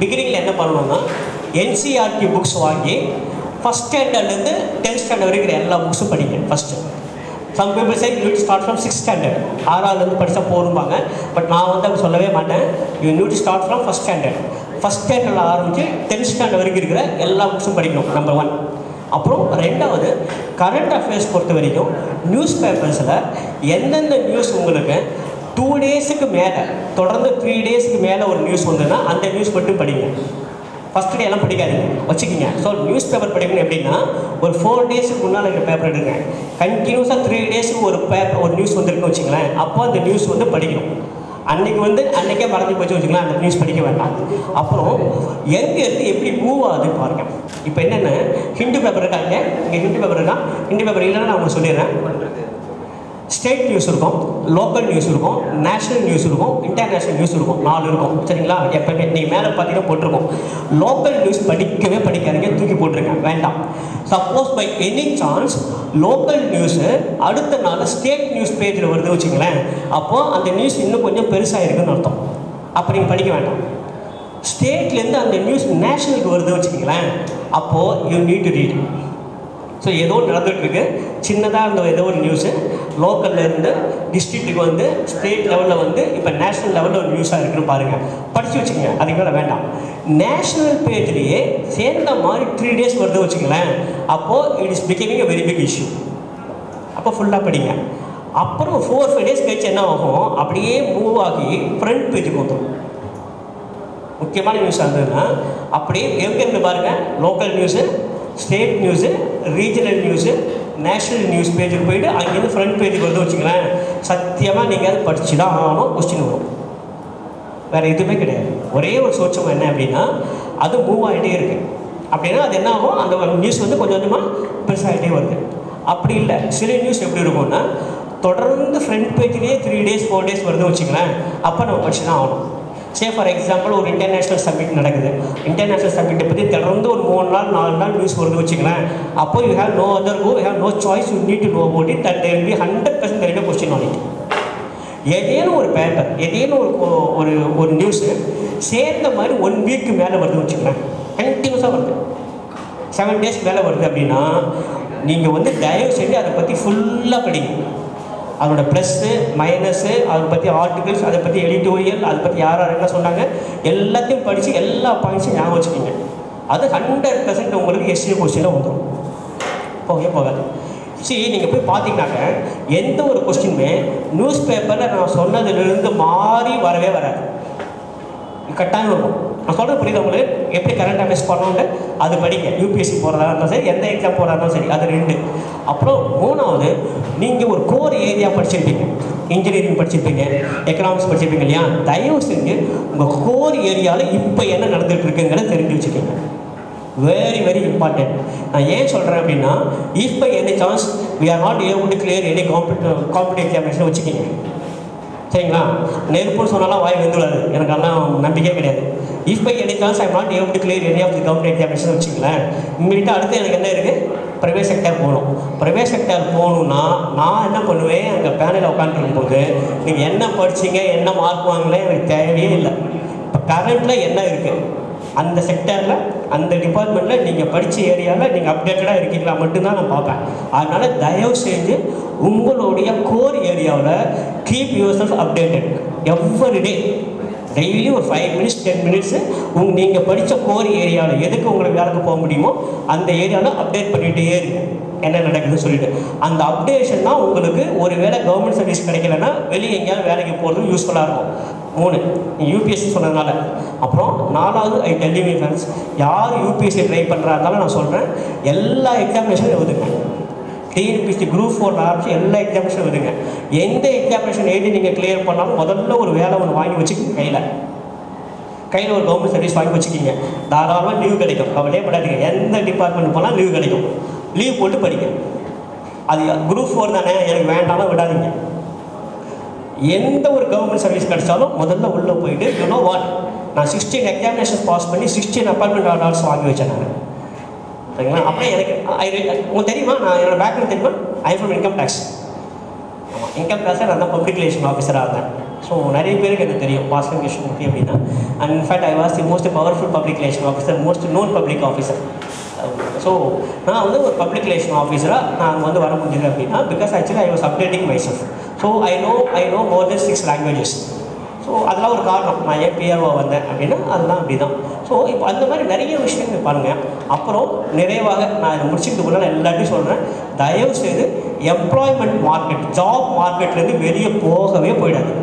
பிகினிங்கில் என்ன பண்ணணும்னா NCERT books வாங்கி ஃபஸ்ட் ஸ்டாண்டர்ட்லேருந்து டென்த் ஸ்டாண்டர்ட் வரைக்கும் எல்லா புக்ஸும் படிங்க first some people say you start from six standard ஆறாவதுலேருந்து படித்தா போரும்பாங்க பட் நான் வந்து அப்படி சொல்லவே மாட்டேன் you need start from first standard first ஸ்டாண்டர்டில் ஆரம்பித்து டென்த் ஸ்டாண்டர்ட் வரைக்கும் இருக்கிற எல்லா புக்ஸும் படிக்கணும் நம்பர் ஒன் அப்புறம் ரெண்டாவது கரண்ட் அஃபேர்ஸ் பொறுத்த வரைக்கும் நியூஸ் பேப்பர்ஸில் எந்தெந்த நியூஸ் உங்களுக்கு டூ டேஸுக்கு மேலே தொடர்ந்து த்ரீ டேஸுக்கு மேலே ஒரு நியூஸ் வந்ததுன்னா அந்த நியூஸ் மட்டும் படிங்க ஃபஸ்ட் டே எல்லாம் படிக்காதீங்க வச்சுக்கிங்க ஸோ நியூஸ் பேப்பர் படிக்கணும் எப்படின்னா ஒரு ஃபோர் டேஸுக்கு முன்னால் இருக்கிற பேப்பர் எடுங்க கண்டினியூஸாக த்ரீ டேஸுக்கு ஒரு பேப்பர் ஒரு நியூஸ் வந்துருக்குன்னு வச்சுங்களேன் அப்போ அந்த நியூஸ் வந்து படிக்கணும் அன்னைக்கு வந்து அன்னைக்கே மறந்து போச்சு வச்சுக்கலாம் அந்த நியூஸ் படிக்க வேண்டாம் அப்புறம் எங்க இருந்து எப்படி மூவ் ஆகுதுன்னு பாருங்க இப்போ என்னென்ன ஹிந்து பேப்பர் இருக்காங்க இங்கே ஹிந்து பேப்பர் இருக்கா ஹிந்து பேப்பர் இல்லைன்னா நான் உங்களுக்கு சொல்லிடுறேன் ஸ்டேட் நியூஸ் இருக்கும் லோக்கல் நியூஸ் இருக்கும் நேஷனல் நியூஸ் இருக்கும் இன்டர்நேஷனல் நியூஸ் இருக்கும் நாலு இருக்கும் சரிங்களா எப்பவுமே நீங்கள் மேலே பார்த்தீங்கன்னா போட்டிருக்கோம் லோக்கல் நியூஸ் படிக்கவே படிக்காதீங்க தூக்கி போட்டுருங்க வேண்டாம் suppose by any chance local news அடுத்த நாள் ஸ்டேட் நியூஸ் பேஜில் வருது வச்சுங்களேன் அப்போது அந்த நியூஸ் இன்னும் கொஞ்சம் பெருசாக இருக்குன்னு அர்த்தம் அப்போ நீங்கள் படிக்க வேண்டாம் ஸ்டேட்லேருந்து அந்த நியூஸ் நேஷனலுக்கு வருது வச்சுக்கங்களேன் அப்போது you need to read so ஏதோ நடந்துட்டு இருக்கு சின்னதாக இருந்த ஏதோ ஒரு நியூஸு லோக்கல்ல இருந்து டிஸ்ட்ரிக்ட்டுக்கு வந்து ஸ்டேட் லெவலில் வந்து இப்போ நேஷனல் லெவலில் ஒரு நியூஸாக இருக்குன்னு பாருங்கள் படித்து வச்சுக்கோங்க அதுக்கு மேலே வேண்டாம் நேஷனல் பேஜ்லேயே சேர்ந்த மாதிரி த்ரீ டேஸ் வருது வச்சுங்களேன் அப்போது it is becoming a very big issue அப்போ ஃபுல்லாக படிங்க அப்புறம் ஃபோர் ஃபைவ் டேஸ் கழிச்சு என்ன ஆகும் அப்படியே மூவ் ஆகி ஃப்ரண்ட் பேஜுக்கு வந்துடும் முக்கியமான நியூஸ் இருந்ததுன்னா அப்படியே எங்கேருந்து பாருங்கள் local news state news regional news national news பேஜுக்கு போயிட்டு அங்கேருந்து ஃப்ரண்ட் பேஜுக்கு வந்து வச்சுங்களேன் சத்தியமாக நீங்கள் அது படிச்சு தான் ஆகணும் கொஸ்டின் வரும் வேறு எதுவுமே கிடையாது ஒரே ஒரு சோச்சம் என்ன அப்படின்னா அது மூவ் ஆகிட்டே இருக்கு அப்படின்னா அது என்ன ஆகும் அந்த நியூஸ் வந்து கொஞ்சம் கொஞ்சமாக பெருசாகிட்டே வருது அப்படி இல்லை சில நியூஸ் எப்படி இருக்கும்னா தொடர்ந்து ஃப்ரண்ட் பேஜ்லேயே த்ரீ டேஸ் ஃபோர் டேஸ் வருது வச்சுங்களேன் அப்போ நம்ம படிச்சு தான் ஆகணும் சே ஃபார் எக்ஸாம்பிள் ஒரு இன்டர்நேஷ்னல் சப்மிட் நடக்குது இன்டர்நேஷ்னல் சப்மிட்டை பற்றி தொடர்ந்து ஒரு மூணு நாள் நாலு நாள் நியூஸ் வருது வச்சுங்களேன் அப்போ you have no other go you have no choice you need to know about it that there be hundred percent கரெக்டாக கொஸ்டின் ஆன் இட் ஏதேனும் ஒரு பேப்பர் ஏதேனும் ஒரு கொ- ஒரு ஒரு நியூஸு சேர்ந்த மாதிரி ஒன் வீக்கு மேலே வருதுன்னு வச்சுக்கிறேன் கண்டினியூஸாக வருது செவன் டேஸ் மேலே வருது அப்படின்னா நீங்கள் வந்து தயவு செஞ்சு அதை பற்றி ஃபுல்லாக படிங்க அதோட ப்ளஸ்ஸு மைனஸு அதை பற்றி ஆர்டிகல்ஸ் அதை பற்றி எடிட்டோரியல் அதை பற்றி யார் யார் என்ன சொன்னாங்க எல்லாத்தையும் படித்து எல்லா பாயிண்ட்ஸும் ஞாபகம் வச்சுக்கோங்க அது ஹண்ட்ரட் பர்சன்ட் உங்களுக்கு எஸ்ஏ கொஸ்டினில் வந்துடும் போகவே போகாது சரி நீங்கள் போய் பார்த்தீங்கன்னாக்க எந்த ஒரு கொஸ்டினுமே நியூஸ் பேப்பரில் நான் சொன்னதுலேருந்து மாறி வரவே வராது கட்டாயம் இருக்கும் நான் சொல்கிறது புரியுது உங்களுக்கு எப்படி கரண்ட் அஃபேர்ஸ் பண்ணோன்னு அது படிங்க யூபிஎஸ்சி போகிறதா இருந்தாலும் சரி எந்த எக்ஸாம் போகிறதா இருந்தாலும் சரி அது ரெண்டு அப்புறம் மூணாவது நீங்கள் ஒரு கோர் ஏரியா படிச்சிருப்பீங்க இன்ஜினியரிங் படிச்சிருப்பீங்க எக்கனாமிக்ஸ் படிச்சிருப்பீங்க இல்லையா தயவு செஞ்சு உங்கள் கோர் ஏரியாவில் இப்போ என்ன நடந்துட்டு இருக்குங்கிறத தெரிஞ்சு வச்சுக்கோங்க வெரி வெரி இம்பார்ட்டன்ட் நான் ஏன் சொல்கிறேன் அப்படின்னா if by any chance we are not able to clear any competitive competitive examination வச்சுக்கிங்க சரிங்களா நெருப்புன்னு சொன்னாலும் வாய் வந்துடாது எனக்கு எல்லாம் நம்பிக்கையே கிடையாது if by any chance I not able to clear any of the government examination வச்சுங்களேன் இம்மிடியாக அடுத்து எனக்கு என்ன இருக்குது ப்ரைவேட் செக்டர் போகணும் ப்ரைவேட் செக்டர் போகணுன்னா நான் என்ன பண்ணுவேன் அங்கே பேனலில் உட்காந்துருக்கும் போது நீங்கள் என்ன படிச்சீங்க என்ன மார்க் வாங்கல எனக்கு தேவையே இல்லை இப்போ கரண்ட்டில் என்ன இருக்குது அந்த செக்டரில் அந்த டிபார்ட்மெண்ட்டில் நீங்கள் படித்த ஏரியாவில் நீங்கள் அப்டேட்டடாக இருக்கீங்களா மட்டும்தான் நான் பார்ப்பேன் அதனால் தயவு செஞ்சு உங்களுடைய கோர் ஏரியாவில் keep yourself updated every day daily ஒரு ஃபைவ் மினிட்ஸ் டென் மினிட்ஸு உங்க நீங்கள் படித்த கோர் ஏரியாவில் எதுக்கு உங்களுக்கு வேலைக்கு போக முடியுமோ அந்த ஏரியாவில் அப்டேட் பண்ணிகிட்டே இருங்க என்ன நடக்குதுன்னு சொல்லிட்டு அந்த அப்டேஷன் தான் உங்களுக்கு ஒரு வேளை கவர்மெண்ட் சர்வீஸ் கிடைக்கலன்னா வெளியே எங்கேயாவது வேலைக்கு போகிறது யூஸ்ஃபுல்லாக இருக்கும் மூணு யூபிஎஸ்சி சொன்னதுனால அப்புறம் நாலாவது ஐ டெல்லி மீ ஃப்ரெண்ட்ஸ் யார் யூபிஎஸ்சி ட்ரை பண்ணுறாருந்தாலும் நான் சொல்கிறேன் எல்லா எக்ஸாமினேஷனும் எழுதுங்க டிஎன்பிஎஸ்சி குரூப் ஃபோர் ஆரம்பிச்சு எல்லா எக்ஸாமினேஷன் எழுதுங்க எந்த எக்ஸாமினேஷன் எழுதி நீங்கள் கிளியர் பண்ணாலும் முதல்ல ஒரு வேலை ஒன்று வாங்கி வச்சுக்கோங்க கையில் கையில் ஒரு கவர்மெண்ட் சர்வீஸ் வாங்கி வச்சுக்கிங்க தாராளமாக லீவ் கிடைக்கும் கவலையே படாதீங்க எந்த டிபார்ட்மெண்ட் போனால் லீவ் கிடைக்கும் லீவ் போட்டு படிங்க அது குரூப் ஃபோர் தானே எனக்கு வேண்டாம்னா விடாதீங்க எந்த ஒரு கவர்மெண்ட் சர்வீஸ் கிடைச்சாலும் முதல்ல உள்ளே போயிட்டு யூ நோ வாட் நான் சிக்ஸ்டீன் எக்ஸாமினேஷன் பாஸ் பண்ணி சிக்ஸ்டீன் அப்பாயின்மெண்ட் ஆர்டர்ஸ் வாங்கி வச்சேன் நான் சரிங்களா அப்புறம் எனக்கு I re- உங்களுக்கு தெரியுமா நான் என்னோட பேக்ரவுண்ட் தெரியுமா ஐ ஃப்ரம் இன்கம் டேக்ஸ் ஆமாம் இன்கம் டேக்ஸில் நான் தான் பப்ளிக் ரிலேஷன் ஆஃபீஸராக இருந்தேன் ஸோ நிறைய பேருக்கு எனக்கு தெரியும் பாஸ்கர் கிருஷ்ணமூர்த்தி அப்படின்னா and in fact I was the most powerful public relation officer most known public officer so நான் வந்து ஒரு பப்ளிக் ரிலேஷன் ஆஃபீஸராக நான் வந்து வர முடியுது அப்படின்னா because actually I was updating myself so I know I know more then six languages so அதெல்லாம் ஒரு காரணம் நான் ஏன் பிஆர்ஓ வந்தேன் அப்படின்னா அதெல்லாம் அப்படி தான் ஸோ இப்போ அந்த மாதிரி நிறைய விஷயங்கள் பாருங்கள் அப்புறம் நிறைவாக நான் இதை முடிச்சுட்டு முன்னால் எல்லாத்தையும் சொல்கிறேன் தயவு செய்து எம்ப்ளாய்மெண்ட் மார்க்கெட் ஜாப் மார்க்கெட்லேருந்து வெளியே போகவே போயிடாது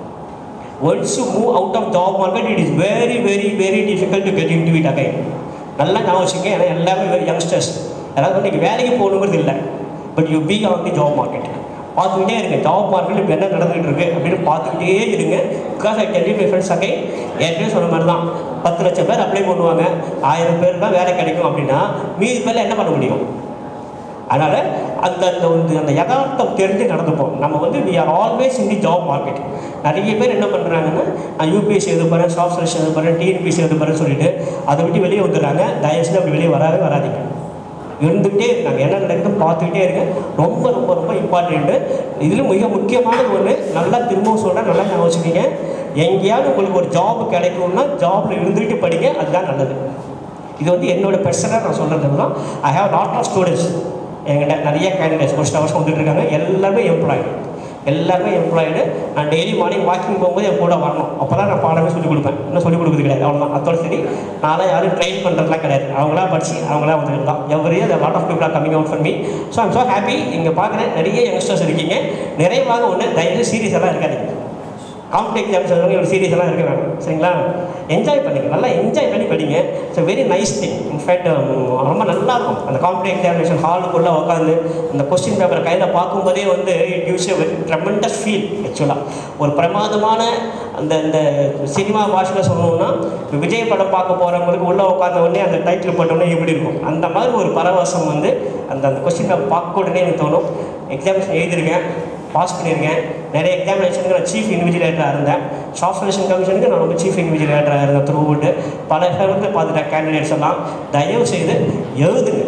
once you move out of job market it is very very very difficult to get into it again நல்லா ஞாபகம் வச்சுக்க ஏன்னா எல்லாமே வெரி யங்ஸ்டர்ஸ் அதாவது வந்து நீங்கள் வேலைக்கு போகணுங்கிறது இல்லை but you be on the job market பார்த்துக்கிட்டே இருங்க ஜாப் மார்க்கெட் இப்போ என்ன நடந்துகிட்டு இருக்கு அப்படின்னு பார்த்துக்கிட்டே இருங்க because I tell my friends again ஏற்கனவே சொன்ன மாதிரி தான் பத்து லட்சம் பேர் அப்ளை பண்ணுவாங்க ஆயிரம் பேர் தான் வேலை கிடைக்கும் அப்படின்னா மீதி பேரில் என்ன பண்ண முடியும் அதனால் அந்த அந்த வந்து அந்த யதார்த்தம் தெரிஞ்சு நடந்துப்போம் நம்ம வந்து we are always in the job market நிறைய பேர் என்ன பண்ணுறாங்கன்னா நான் யூபிஎஸ்சி எழுத போகிறேன் சாஃப்ட் செலக்ஷன் எழுத போகிறேன் டிஎன்பிஎஸ்சி எழுத போகிறேன்னு சொல்லிட்டு அதை விட்டு வெளியே வந்துடுறாங்க தயவுசெய்து அப்படி வெளியே வரவே வராதீங்க இருந்துகிட்டே இருக்காங்க என்ன நடக்குதுன்னு பார்த்துக்கிட்டே இருங்க ரொம்ப ரொம்ப ரொம்ப இம்பார்ட்டண்ட்டு இதில் மிக முக்கியமானது ஒன்று நல்லா திரும்பவும் சொல்கிறேன் நல்லா ஞாபகம் வச்சுக்கோங்க எங்கேயாவது உங்களுக்கு ஒரு ஜாப் கிடைக்கும்னா ஜாபில் இருந்துகிட்டு படிங்க அதுதான் நல்லது இது வந்து என்னோட பர்சனாக நான் சொல்கிறது தான் I have lot of students என்கிட்ட நிறைய கேண்டிடேட்ஸ் வருஷம் வருஷம் வந்துட்டு இருக்காங்க எல்லாருமே எம்ப்ளாய்டு எல்லாருமே எம்ப்ளாய்டு நான் டெய்லி மார்னிங் வாக்கிங் போகும்போது என் கூட வரணும் அப்போ தான் நான் பாடமே சொல்லிக் கொடுப்பேன் இன்னும் சொல்லிக் கொடுக்குறது கிடையாது அவ்வளோதான் அதோட சரி நான்லாம் யாரும் ட்ரெயின் பண்ணுறதுலாம் கிடையாது அவங்களா படிச்சு அவங்களா வந்து தான் every the lot of people are coming out for me so I'm so happy இங்கே பார்க்குறேன் நிறைய யங்ஸ்டர்ஸ் இருக்கீங்க நிறைவாக ஒன்று தயவு சீரியஸ் எல்லாம் இருக்காதீங்க காம்படிக் எக்ஸாம்ஸ் எழுதுறவங்க ஒரு சீரியஸ் எல்லாம் இருக்க வேணும் சரிங்களா என்ஜாய் பண்ணுங்க நல்லா என்ஜாய் பண்ணி படிங்க it's very nice thing in fact ரொம்ப நல்லா இருக்கும் அந்த காம்படிக் எக்ஸாமினேஷன் ஹாலுக்குள்ளே உட்காந்து அந்த கொஸ்டின் பேப்பரை கையில் பார்க்கும்போதே வந்து it gives a tremendous feel ஆக்சுவலாக ஒரு பிரமாதமான அந்த இந்த சினிமா பாஷையில் சொல்லணும்னா இப்ப விஜய் படம் பார்க்க போகிறவங்களுக்கு உள்ளே உட்காந்த உடனே அந்த டைட்டில் போட்டோடனே எப்படி இருக்கும் அந்த மாதிரி ஒரு பரவசம் வந்து அந்த அந்த கொஸ்டின் பேப்பர் பார்க்க உடனே எனக்கு தோணும் எக்ஸாமினேஷன் எழுதிருக்கேன் பாஸ் பண்ணியிருக்கேன் நிறைய எக்ஸாமினேஷனுக்கு நான் சீஃப் இன்விஜிலேட்டராக இருந்தேன் சாஃப்ட் செலெக்ஷன் கமிஷனுக்கு நான் ரொம்ப சீஃப் இன்விஜிலேட்டராக இருந்தேன் த்ரூ அவுட்டு பல வந்து பார்த்துட்டேன் கேண்டிடேட்ஸ் எல்லாம் தயவு செய்து எழுதுங்க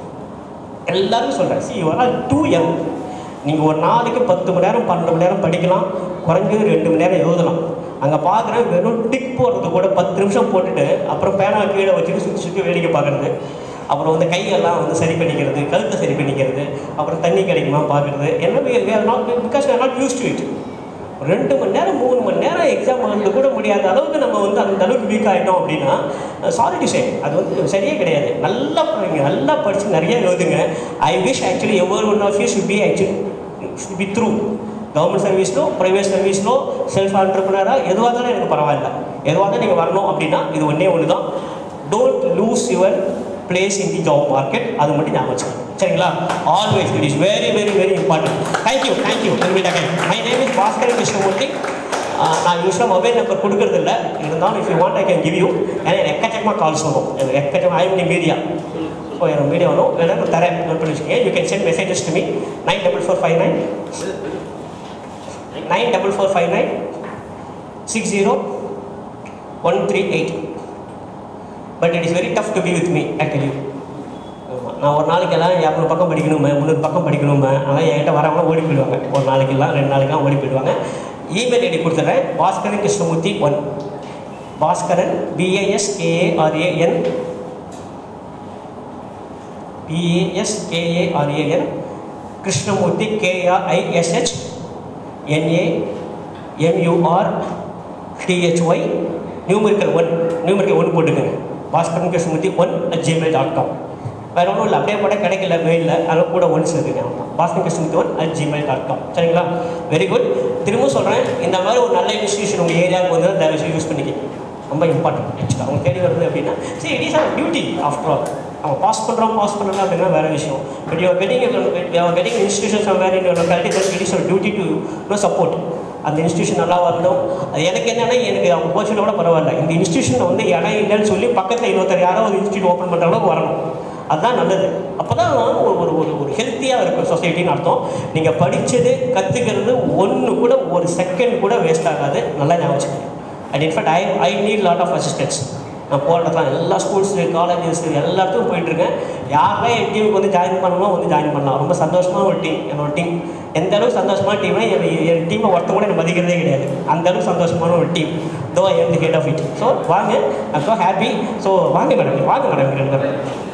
எல்லாரும் சொல்கிறேன் see you are too young நீங்கள் ஒரு நாளைக்கு பத்து மணி நேரம் பன்னெண்டு மணி நேரம் படிக்கலாம் குறைஞ்சது ரெண்டு மணி நேரம் எழுதலாம் அங்கே பார்க்குறேன் வெறும் டிக் போடுறது கூட பத்து நிமிஷம் போட்டுட்டு அப்புறம் பேனா கீழே வச்சுட்டு சுற்றி சுற்றி வேடிக்கை பார்க்குறது அப்புறம் வந்து கையெல்லாம் வந்து சரி பண்ணிக்கிறது கழுத்தை சரி பண்ணிக்கிறது அப்புறம் தண்ணி கிடைக்குமா பார்க்குறது என்ன not because are not used to it ரெண்டு மணி நேரம் மூணு மணி நேரம் எக்ஸாம் வந்து கூட முடியாத அளவுக்கு நம்ம வந்து அந்த அளவுக்கு வீக் ஆகிட்டோம் அப்படின்னா சாரி டு சே அது வந்து சரியே கிடையாது நல்லா படிங்க நல்லா படித்து நிறைய எழுதுங்க I wish actually everyone of you should be actually should be through government சர்வீஸ்லோ ப்ரைவேட் சர்வீஸ்லோ செல்ஃப் ஆண்டர்பிரினராக எதுவாக இருந்தாலும் எனக்கு பரவாயில்ல எதுவாக இருந்தாலும் நீங்கள் வரணும் அப்படின்னா இது ஒன்றே ஒன்று தான் don't lose your place in the job market அது மட்டும் ஞாபகம் வச்சுக்கணும் சரிங்களா always it is very very very important thank you thank you my name is Bhaskar Krishnamurthy ah நான் யூஸ்வலாக மொபைல் நம்பர் கொடுக்கறது இல்லை இருந்தாலும் if you want I can give you ஏன்னா எனக்கு எக்கச்சக்கமாக கால்ஸ் வரும் எனக்கு எக்கச்சக்கமாக ஐ மீன் மீடியா ஸோ எனக்கு மீடியா வரும் வேணா நான் தரேன் நோட் பண்ணி வச்சுக்கோங்க you can send messages to me nine double four five nine nine double four five nine six zero one three eight but it is very tough to be with me actually நான் ஒரு நாளைக்கு எல்லாம் இரநூறு பக்கம் படிக்கணுமே முந்நூறு பக்கம் படிக்கணுமே ஆனால் என்கிட்ட வரவங்க ஓடி போயிடுவாங்க ஒரு நாளைக்கெல்லாம் ரெண்டு நாளைக்கெல்லாம் ஓடி போயிடுவாங்க இமெயில் ஐடி கொடுத்துட்றேன் Bhaskaran Krishnamurthy one Bhaskaran BASKARAN BASKARAN Krishnamurthy KRISH NA MUR THY numerical one numerical one போட்டுக்கோங்க Bhaskaran Krishnamurthy one at Gmail dot com வேறு ஒன்றும் இல்லை அப்படியே போட கிடைக்கல மெயிலில் அதில் கூட ஒன்ஸ் இருக்குங்க Bhaskar Krishnamurthy one at Gmail dot com சரிங்களா வெரி குட் திரும்ப சொல்கிறேன் இந்த மாதிரி ஒரு நல்ல இன்ஸ்டியூஷன் உங்கள் ஏரியாவுக்கு வந்து தயவு யூஸ் பண்ணிக்க ரொம்ப இம்பார்ட்டன்ட் ஆக்சுவலாக அவங்க தேடி வருது அப்படின்னா சரி it is our duty after all அவங்க பாஸ் பண்ணுறோம் பாஸ் பண்ணலாம் அப்படின்னா வேறு விஷயம் but you're getting you're getting institutions வேறு in locality that it is duty to know support அந்த இன்ஸ்டியூஷன் நல்லா வரணும் அது எனக்கு என்னென்னா எனக்கு அவங்க போச்சுன்னா கூட பரவாயில்ல இந்த இன்ஸ்டியூஷன் வந்து இடம் இல்லைன்னு சொல்லி பக்கத்தில் இன்னொருத்தர் யாரோ ஒரு இன்ஸ்டியூட் ஓப்பன் பண்ணுற அளவுக்கு வரணும் அதுதான் நல்லது அப்போ தான் ஒரு ஒரு ஒரு ஒரு ஹெல்த்தியாக இருக்கும் சொசைட்டின்னு அர்த்தம் நீங்கள் படித்தது கற்றுக்கிறது ஒன்று கூட ஒரு செகண்ட் கூட வேஸ்ட் ஆகாது நல்லா ஞாபகம் வச்சுக்கோங்க and in fact I I need lot of assistance நான் போகிற இடத்துல எல்லா ஸ்கூல்ஸு காலேஜஸ் எல்லா இடத்துக்கும் போயிட்டுருக்கேன் யாருமே என் டீமுக்கு வந்து ஜாயின் பண்ணணுமோ வந்து ஜாயின் பண்ணலாம் ரொம்ப சந்தோஷமான ஒரு டீம் என்னோட டீம் எந்த அளவுக்கு சந்தோஷமான டீம்னா என் என் டீமை ஒருத்தவங்க கூட எனக்கு மதிக்கிறதே கிடையாது அந்த அளவுக்கு சந்தோஷமான ஒரு team though I am the head of it so வாங்க ஐம் ஸோ ஹாப்பி ஸோ வாங்க மேடம் வாங்க மேடம் ரெண்டு பேரும்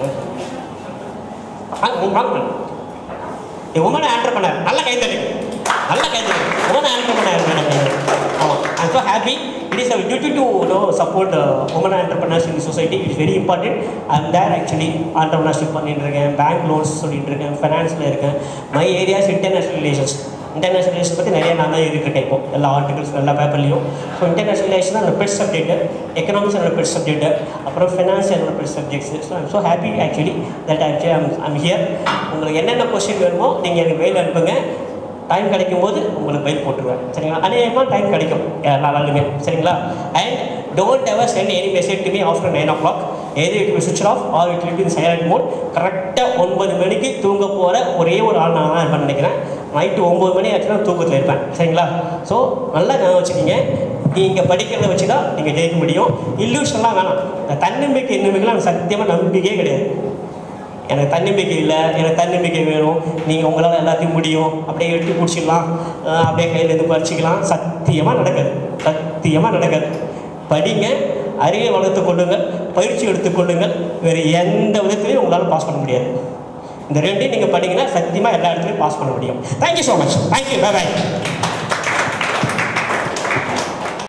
வாங்க நீங்க வாங்க மேடம் உமன் ஆண்டர்பனர் நல்ல கைத்தறி நல்ல கைத்தறி உமன் ஆண்டர்பனர் மேடம் ஆமாம் I'm so happy it is a duty to know support woman entrepreneurs in society it's very important I'm there actually entrepreneurship பண்ணிட்டு இருக்கேன் பேங்க் லோன்ஸ் சொல்லிட்டு இருக்கேன் ஃபைனான்ஸில் இருக்கேன் my areas international relations international relation பற்றி நிறைய நான் தான் இருக்கேன் இப்போ எல்லா ஆர்டிகல்ஸ் எல்லா பேப்பர்லையும் ஸோ இன்டர்நேஷனல் ரிலேஷன் என்னோட பெஸ்ட் சப்ஜெக்ட் எக்கனாமிக்ஸ் என்னோட பெஸ்ட் சப்ஜெக்ட் அப்புறம் ஃபினான்ஸ் என்னோட best subjects so I'm so happy actually that actually I'm I'm here உங்களுக்கு என்னென்ன கொஸ்டின் வேணுமோ நீங்கள் எனக்கு மெயில் அனுப்புங்க டைம் கிடைக்கும் போது உங்களுக்கு மெயில் போட்டுருவேன் சரிங்களா அநேகமாக டைம் கிடைக்கும் எல்லா நாளுமே சரிங்களா and don't ever send any message to me after nine o'clock எது it switch off or it will be silent mode கரெக்டாக ஒன்பது மணிக்கு தூங்க போகிற ஒரே ஒரு ஆள் நான் தான் இருப்பேன் நினைக்கிறேன் நைட்டு ஒம்பது மணி ஆச்சுன்னா தூக்கத்தில் இருப்பேன் சரிங்களா ஸோ நல்லா ஞாபகம் வச்சுக்கிங்க நீங்கள் படிக்கிறத வச்சு தான் நீங்கள் ஜெயிக்க முடியும் இல்லூஷன்லாம் வேணாம் இந்த தன்னம்பிக்கை இன்னம்பிக்கைலாம் எனக்கு சத்தியமாக நம்பிக்கையே கிடையாது எனக்கு தன்னம்பிக்கை இல்லை எனக்கு தன்னம்பிக்கை வேணும் நீங்கள் உங்களால் எல்லாத்தையும் முடியும் அப்படியே எட்டி பிடிச்சிக்கலாம் அஹ் அப்படியே கையில் இருந்து பறிச்சிக்கலாம் சத்தியமாக நடக்காது சத்தியமாக நடக்காது படிங்க அறிவை வளர்த்துக் கொள்ளுங்கள் பயிற்சி எடுத்துக்கொள்ளுங்கள் வேறு எந்த விதத்துலையும் உங்களால் பாஸ் பண்ண முடியாது இந்த ரெண்டையும் நீங்கள் படிங்கன்னா சத்தியமாக எல்லா இடத்துலையும் பாஸ் பண்ண முடியும் thank you so much thank you bye பாய்